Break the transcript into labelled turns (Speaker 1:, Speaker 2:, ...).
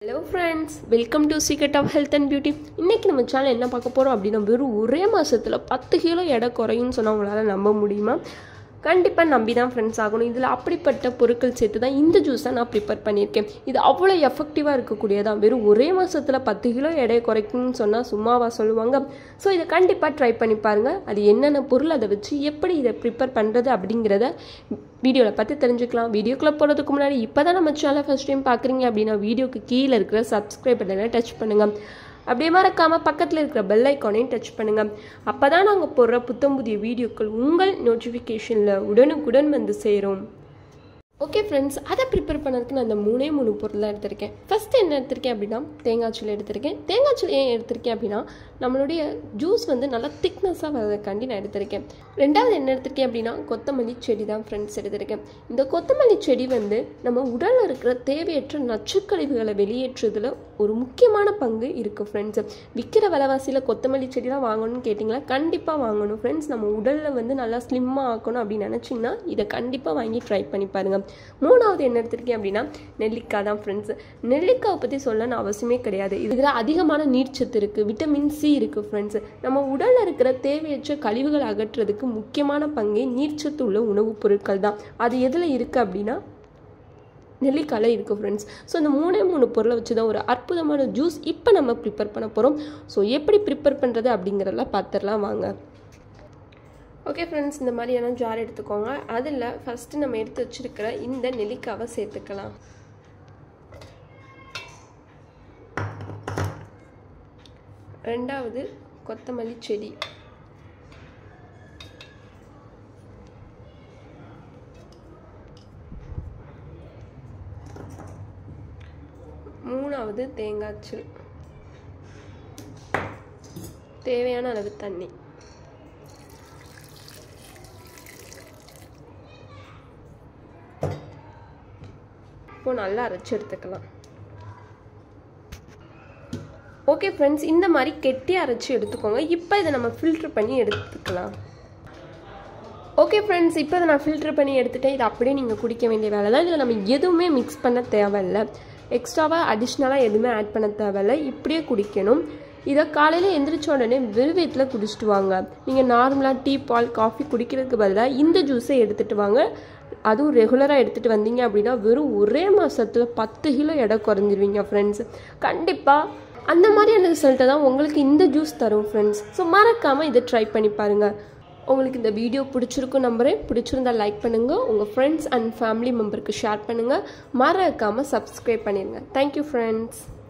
Speaker 1: hello friends welcome to secret of health and beauty இன்றைக்கி நம்ம channel என்ன பார்க்க போகிறோம் அப்படின்னா வெறும் ஒரே மாதத்தில் பத்து கிலோ எடை குறையும்னு சொன்னால் உங்களால் நம்ப முடியுமா கண்டிப்பாக நம்பி தான் ஃப்ரெண்ட்ஸ் ஆகணும் இதில் அப்படிப்பட்ட பொருட்கள் சேர்த்து தான் இந்த ஜூஸை நான் ப்ரிப்பேர் பண்ணியிருக்கேன் இது அவ்வளோ எஃபெக்டிவாக இருக்கக்கூடியதான் வெறும் ஒரே மாதத்தில் பத்து கிலோ எடையை குறைக்கணும்னு சொன்னால் சும்மாவா சொல்லுவாங்க ஸோ இதை கண்டிப்பாக ட்ரை பண்ணி பாருங்கள் அது என்னென்ன பொருள் அதை வச்சு எப்படி இதை ப்ரிப்பேர் பண்ணுறது அப்படிங்கிறத வீடியோவில் பார்த்து தெரிஞ்சுக்கலாம் வீடியோக்குள்ளே போகிறதுக்கு முன்னாடி இப்போ தான் நம்ம சேனலை ஃபஸ்ட் டைம் பார்க்குறீங்க அப்படின்னா வீடியோக்கு கீழே இருக்கிற சப்ஸ்கிரைப் பட்டனை டச் பண்ணுங்கள் அப்படியே மறக்காமல் பக்கத்தில் இருக்கிற பெல் ஐக்கானையும் டச் பண்ணுங்கள் அப்போ தான் நாங்கள் போடுற புத்தம் புதிய வீடியோக்கள் உங்கள் நோட்டிஃபிகேஷனில் உடனுக்குடன் வந்து சேரும் ஓகே ஃப்ரெண்ட்ஸ் அதை ப்ரிப்பேர் பண்ணதுக்கு நான் அந்த மூணே மூணு பொருள் தான் எடுத்திருக்கேன் ஃபஸ்ட்டு என்ன எடுத்திருக்கேன் அப்படின்னா தேங்காய் சூள் எடுத்திருக்கேன் தேங்காய் சூள் ஏன் எடுத்திருக்கேன் அப்படின்னா நம்மளுடைய ஜூஸ் வந்து நல்லா திக்னஸாக வரதுக்காண்டி நான் எடுத்திருக்கேன் ரெண்டாவது என்ன எடுத்திருக்கேன் அப்படின்னா கொத்தமல்லி செடி தான் ஃப்ரெண்ட்ஸ் எடுத்திருக்கேன் இந்த கொத்தமல்லி செடி வந்து நம்ம உடலில் இருக்கிற தேவையற்ற நச்சுக்கழிவுகளை வெளியேற்றுறதுல ஒரு முக்கியமான பங்கு இருக்குது ஃப்ரெண்ட்ஸ் விற்கிற விலைவாசியில் கொத்தமல்லி செடிலாம் வாங்கணும்னு கேட்டிங்களா கண்டிப்பாக வாங்கணும் ஃப்ரெண்ட்ஸ் நம்ம உடலில் வந்து நல்லா ஸ்லிம்மாக ஆக்கணும் அப்படின்னு நினச்சிங்கன்னா இதை கண்டிப்பாக வாங்கி ட்ரை பண்ணி பாருங்கள் மூணாவது என்ன எடுத்திருக்கேன் அப்படின்னா நெல்லிக்காய் தான் ஃப்ரெண்ட்ஸ் நெல்லிக்காவை பற்றி சொல்லணும்னு அவசியமே கிடையாது இதில் அதிகமான நீர்ச்சத்து இருக்குது விட்டமின் சி இருக்குது ஃப்ரெண்ட்ஸ் நம்ம உடலில் இருக்கிற தேவையற்ற கழிவுகளை அகற்றுறதுக்கு முக்கியமான பங்கே நீர்ச்சத்து உள்ள உணவுப் பொருட்கள் தான் அது எதில் இருக்குது அப்படின்னா நெல்லிக்காயில் இருக்குது ஃப்ரெண்ட்ஸ் ஸோ இந்த மூணே மூணு பொருளை வச்சு தான் ஒரு அற்புதமான ஜூஸ் இப்போ நம்ம ப்ரிப்பேர் பண்ண போகிறோம் ஸோ எப்படி ப்ரிப்பேர் பண்ணுறது அப்படிங்கிறதெல்லாம் பார்த்துடலாம் வாங்க ஓகே ஃப்ரெண்ட்ஸ் இந்த மாதிரியான ஜார் எடுத்துக்கோங்க அதில் ஃபஸ்ட்டு நம்ம எடுத்து வச்சுருக்கிற இந்த நெல்லிக்காவை சேர்த்துக்கலாம் ரெண்டாவது கொத்தமல்லி செடி மூணாவது தேங்காய்ச்சல் தேவையான அளவு தண்ணி இப்போ நல்லா அரைச்சி எடுத்துக்கலாம் ஓகே ஃப்ரெண்ட்ஸ் இந்த மாதிரி கெட்டி அரைச்சி எடுத்துக்கோங்க இப்போ இதை நம்ம ஃபில்ட்ரு பண்ணி எடுத்துக்கலாம் ஓகே ஃப்ரெண்ட்ஸ் இப்போ இதை நான் ஃபில்ட்ரு பண்ணி எடுத்துட்டேன் இதை அப்படியே நீங்கள் குடிக்க வேண்டிய வேலை தான் இதில் நம்ம எதுவுமே மிக்ஸ் பண்ண தேவையில்லை எக்ஸ்ட்ராவாக அடிஷ்னலாக எதுவுமே ஆட் பண்ண தேவையில்லை இப்படியே குடிக்கணும் இதை காலையில் எந்திரிச்ச உடனே வெறும் வயிற்றில் குடிச்சிட்டு வாங்க நீங்கள் நார்மலாக டீ பால் காஃபி குடிக்கிறதுக்கு பதிலாக இந்த ஜூஸை எடுத்துகிட்டு வாங்க அதுவும் ரெகுலராக எடுத்துகிட்டு வந்தீங்க அப்படின்னா வெறும் ஒரே மாதத்தில் பத்து கிலோ எடை குறைஞ்சிருவீங்க ஃப்ரெண்ட்ஸ் கண்டிப்பாக அந்த மாதிரியான ரிசல்ட்டை தான் உங்களுக்கு இந்த ஜூஸ் தரும் ஃப்ரெண்ட்ஸ் ஸோ மறக்காமல் இதை ட்ரை பண்ணி பாருங்கள் உங்களுக்கு இந்த வீடியோ பிடிச்சிருக்கும் நம்பரே பிடிச்சிருந்தா லைக் பண்ணுங்கள் உங்கள் ஃப்ரெண்ட்ஸ் அண்ட் ஃபேமிலி மெம்பருக்கு ஷேர் பண்ணுங்கள் மறக்காமல் சப்ஸ்கிரைப் பண்ணிடுங்க தேங்க்யூ ஃப்ரெண்ட்ஸ்